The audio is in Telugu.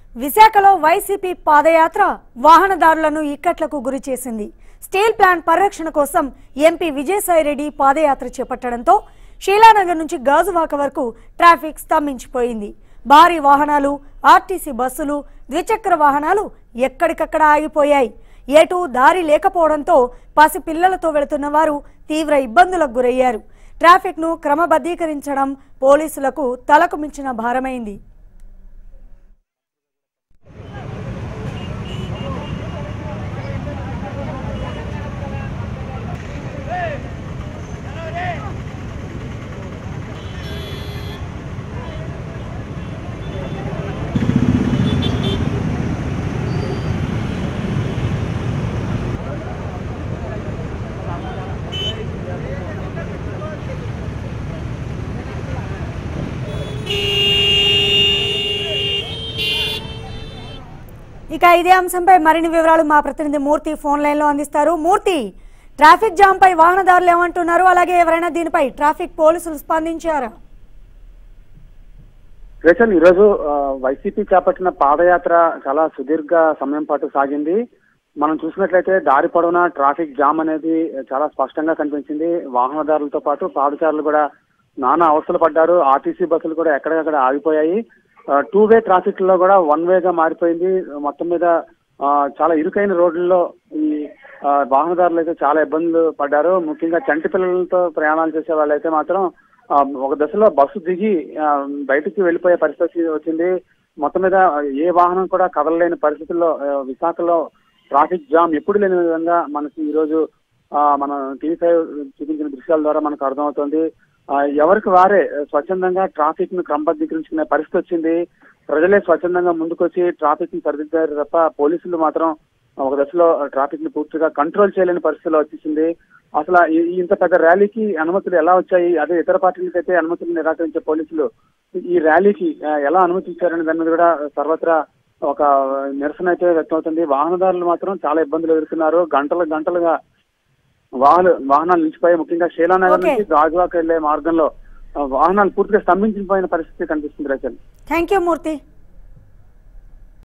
విశాఖలో వైసీపీ పాదయాత్ర వాహనదారులను ఇక్కట్లకు గురి చేసింది స్టీల్ ప్లాంట్ పరిరక్షణ కోసం ఎంపీ విజయసాయిరెడ్డి పాదయాత్ర చేపట్టడంతో షీలానగర్ నుంచి గాజువాక వరకు ట్రాఫిక్ స్తంభించిపోయింది భారీ వాహనాలు ఆర్టీసీ బస్సులు ద్విచక్ర వాహనాలు ఎక్కడికక్కడ ఆగిపోయాయి ఎటు దారి లేకపోవడంతో పసి పిల్లలతో వెళుతున్న వారు తీవ్ర ఇబ్బందులకు గురయ్యారు ట్రాఫిక్ను క్రమబద్ధీకరించడం పోలీసులకు తలకు మించిన భారమైంది ఇక ఇదే అంశంపై మరిన్ని వివరాలు మా ప్రతినిధి మూర్తి ఫోన్ లైన్ లో అందిస్తారు మూర్తి ట్రాఫిక్ జామ్ పై వాహనదారులు ఏమంటున్నారు అలాగే ఎవరైనా దీనిపై ట్రాఫిక్ పోలీసులు స్పందించారా రేషన్ ఈరోజు ఆ, వైసీపీ చేపట్టిన పాదయాత్ర చాలా సుదీర్ఘ సమయం పాటు సాగింది మనం చూసినట్లయితే దారి పొడవునా ట్రాఫిక్ జామ్ అనేది చాలా స్పష్టంగా కనిపించింది వాహనదారులతో పాటు పాదచారులు కూడా నానా అవస్థలు పడ్డారు ఆర్టీసీ బస్సులు కూడా ఎక్కడికక్కడ ఆగిపోయాయి టూ వే ట్రాఫిక్ లో కూడా వన్ వేగా మారిపోయింది మొత్తం మీద ఆ, చాలా ఇరుకైన రోడ్లలో ఈ ఆ, వాహనదారులు అయితే చాలా ఇబ్బందులు పడ్డారు ముఖ్యంగా చంటి పిల్లలతో ప్రయాణాలు చేసే వాళ్ళైతే మాత్రం ఆ, ఒక దశలో బస్సు దిగి ఆ, బయటికి వెళ్ళిపోయే పరిస్థితి వచ్చింది మొత్తం మీద ఏ వాహనం కూడా కదలలేని పరిస్థితుల్లో ఆ, విశాఖలో ట్రాఫిక్ జామ్ ఎప్పుడు లేని విధంగా మనకి ఈ రోజు ఆ, మన టీవీ ఫైవ్ చూపించిన దృశ్యాల ద్వారా మనకు అర్థమవుతోంది ఆ, ఎవరికి వారే స్వచ్ఛందంగా ట్రాఫిక్ ను క్రమబద్ధీకరించుకునే పరిస్థితి వచ్చింది ప్రజలే స్వచ్ఛందంగా ముందుకొచ్చి ట్రాఫిక్ ని సరిదిద్దారు తప్ప పోలీసులు మాత్రం ఒక దశలో ట్రాఫిక్ ని పూర్తిగా కంట్రోల్ చేయలేని పరిస్థితిలో వచ్చేసింది అసలు ఈ- ఈ ఇంత పెద్ద ర్యాలీకి అనుమతులు ఎలా వచ్చాయి అదే ఇతర పార్టీలకైతే అనుమతులు నిరాకరించే పోలీసులు ఈ ర్యాలీకి ఆ, ఎలా అనుమతి ఇచ్చారనే దాని మీద కూడా సర్వత్రా ఒక నిరసన అయితే వ్యక్తమవుతుంది వాహనదారులు మాత్రం చాలా ఇబ్బందులు ఎదుర్కొన్నారు గంటలు గంటలుగా వాహనాలు వాహనాలు నిలిచిపోయి ముఖ్యంగా శీలానగర్ Okay. నుంచి గాజువాక వెళ్లే మార్గంలో ఆ, వాహనాలు పూర్తిగా స్తంభించిపోయిన పరిస్థితి కనిపిస్తుంది రైతు థ్యాంక్ యూ మూర్తి